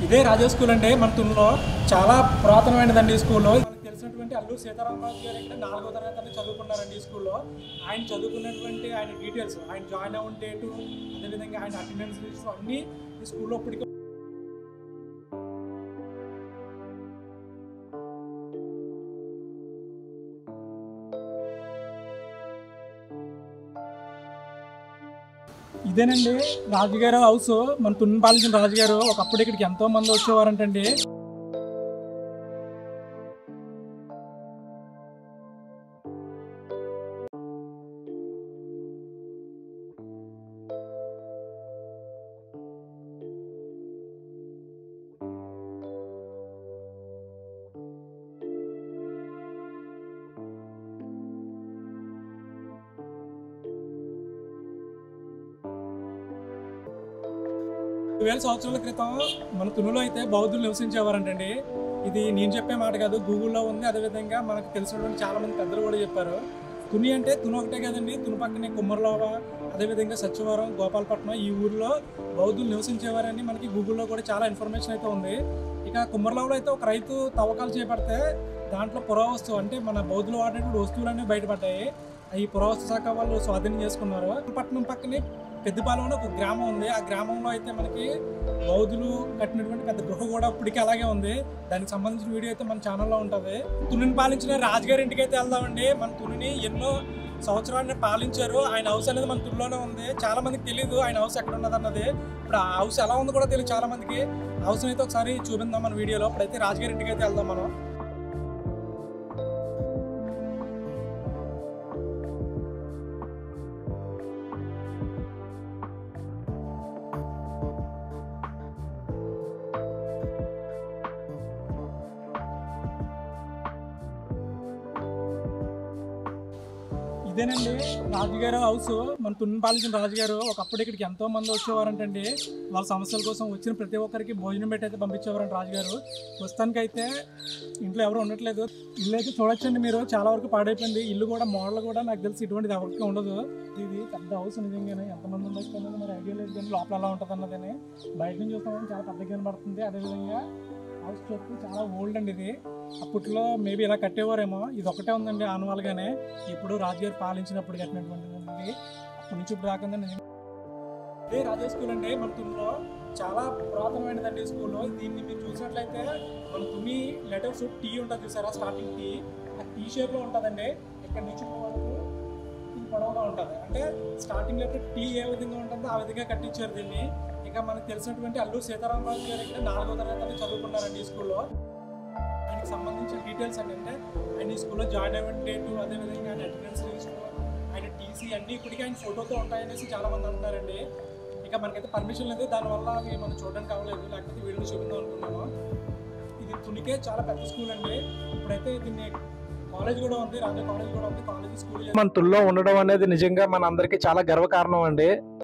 ఇదే రాజా స్కూల్ అండి మన తుల్లో చాలా పురాతనమైనదండి ఈ స్కూల్లో మనకు తెలిసినటువంటి అల్లూరు సీతారామరాజు గారు ఇక్కడ నాలుగో తరగతి అని చదువుకున్నారండి ఈ స్కూల్లో ఆయన చదువుకున్నటువంటి ఆయన డీటెయిల్స్ ఆయన జాయిన్ అవ్వడం డేటు అదేవిధంగా ఆయన అటెండెన్స్ లిస్ట్ అన్నీ ఈ స్కూల్లో ఇప్పటికీ ఇదేనండి రాజుగారు హౌస్ మన తున్ని పాలించిన రాజుగారు ఒకప్పుడు ఇక్కడికి ఎంతో మంది వచ్చేవారంటండి వేల సంవత్సరాల క్రితం మన తునులో అయితే బౌద్ధులు నివసించేవారంటండి ఇది నేను చెప్పే మాట కాదు గూగుల్లో ఉంది అదేవిధంగా మనకు తెలిసినటువంటి చాలా మంది పెద్దలు కూడా చెప్పారు తుని అంటే తుని ఒకటే కదండి తుని పక్కనే కుమ్మరలోవ అదేవిధంగా సత్యవరం గోపాలపట్నం ఈ ఊర్లో బౌద్ధులు నివసించేవారని మనకి గూగుల్లో కూడా చాలా ఇన్ఫర్మేషన్ అయితే ఉంది ఇక కుమ్మరలోవలో అయితే ఒక రైతు తవ్వకాలు చేపడితే దాంట్లో పురావస్తు అంటే మన బౌద్ధులు వాడినటువంటి వస్తువులన్నీ బయటపడ్డాయి ఈ పురావస్తు శాఖ వాళ్ళు స్వాధీనం చేసుకున్నారు పట్టణం పక్కనే పెద్దపాలెం అని ఒక గ్రామం ఉంది ఆ గ్రామంలో అయితే మనకి బౌద్ధులు కట్టినటువంటి పెద్ద గృహ కూడా ఇప్పటికీ అలాగే ఉంది దానికి సంబంధించిన వీడియో అయితే మన ఛానల్లో ఉంటుంది తునిని పాలించిన రాజుగారి ఇంటికి అయితే వెళ్దామండి మన తునిని ఎన్నో సంవత్సరాన్ని పాలించారు ఆయన హౌస్ అనేది మన తుల్లోనే ఉంది చాలా మందికి తెలియదు ఆయన హౌస్ ఎక్కడ ఉన్నది అన్నది ఇప్పుడు ఆ హౌస్ ఎలా ఉందో కూడా తెలియదు చాలా మందికి హౌస్ అయితే ఒకసారి చూపిందాం మన వీడియోలో ఇప్పుడైతే రాజుగారి ఇంటికి అయితే వెళ్దాం మనం ఇదేనండి రాజుగారు హౌస్ మన తున్ని పాలించిన రాజుగారు ఒకప్పుడు ఇక్కడికి ఎంతో మంది వచ్చేవారంటండి వాళ్ళ సమస్యల కోసం వచ్చిన ప్రతి ఒక్కరికి భోజనం పెట్టి అయితే పంపించేవారంట రాజుగారు ప్రస్తుతానికి అయితే ఇంట్లో ఎవరు ఉండట్లేదు ఇల్లు అయితే చూడొచ్చండి మీరు చాలా వరకు పాడైపోయింది ఇల్లు కూడా మోడల్ కూడా నాకు తెలిసి ఇటువంటిది ఎవరికి ఉండదు ఇది పెద్ద హౌస్ నిజంగానే ఎంతమంది ఉండొచ్చు అన్నది మరి ఐడియా లేదు కానీ లోపల ఎలా ఉంటుంది అన్నదని బయట నుంచి చూస్తామని చాలా పెద్దగా కనబడుతుంది అదేవిధంగా హౌస్ చుట్టూ చాలా ఓల్డ్ అండి ఇది అప్పట్లో మేబీ ఇలా కట్టేవారేమో ఇది ఒకటే ఉందండి ఆనవాలుగానే ఇప్పుడు రాజుగారు పాలించినప్పుడు కట్టినటువంటిది అప్పటి నుంచి ఇప్పుడు రాకుందండి ఇదే రాజా స్కూల్ అండి మన తుమ్మిలో చాలా పురాతనమైనదండి ఈ స్కూల్ దీన్ని మీరు చూసినట్లయితే మన తుమ్మి లెటర్స్ టీ ఉంటుంది చూసారా స్టార్టింగ్ టీ ఆ టీ షేప్లో ఉంటుందండి ఇక్కడ నుంచి ఇక్కడ వరకు ఇది పొడవుగా ఉంటుంది అంటే స్టార్టింగ్ లెటర్ టీ ఏ విధంగా ఉంటుందో ఆ విధంగా కట్టించారు దీన్ని ఇక మనకు తెలిసినటువంటి అల్లూరు సీతారామరాజు గారు ఇక్కడ నాలుగో తరగతి అని చదువుకున్నారండి ఈ స్కూల్లో ఆయనకి సంబంధించిన డీటెయిల్స్ ఏంటంటే ఆయన ఈ స్కూల్లో జాయిన్ అయిన డేటు అదేవిధంగా ఆయన అటెండెన్స్ లిస్ట్ ఆయన టీసీ అన్నీ ఇప్పటికీ ఆయన ఫోటోతో ఉంటాయనేసి చాలా మంది అంటున్నారండి ఇక మనకైతే పర్మిషన్ లేదు దానివల్ల అవి మనం చూడడానికి అవ్వలేదు లేకపోతే వీడియో చూపిందాం అనుకున్నాము ఇది తునికే చాలా పెద్ద స్కూల్ అండి ఇప్పుడైతే దీన్ని కాలేజ్ కూడా ఉంది రాజా కాలేజ్ కూడా ఉంది కాలేజ్ స్కూల్ మన తుల్లో ఉండడం అనేది నిజంగా మన అందరికీ చాలా గర్వకారణం అండి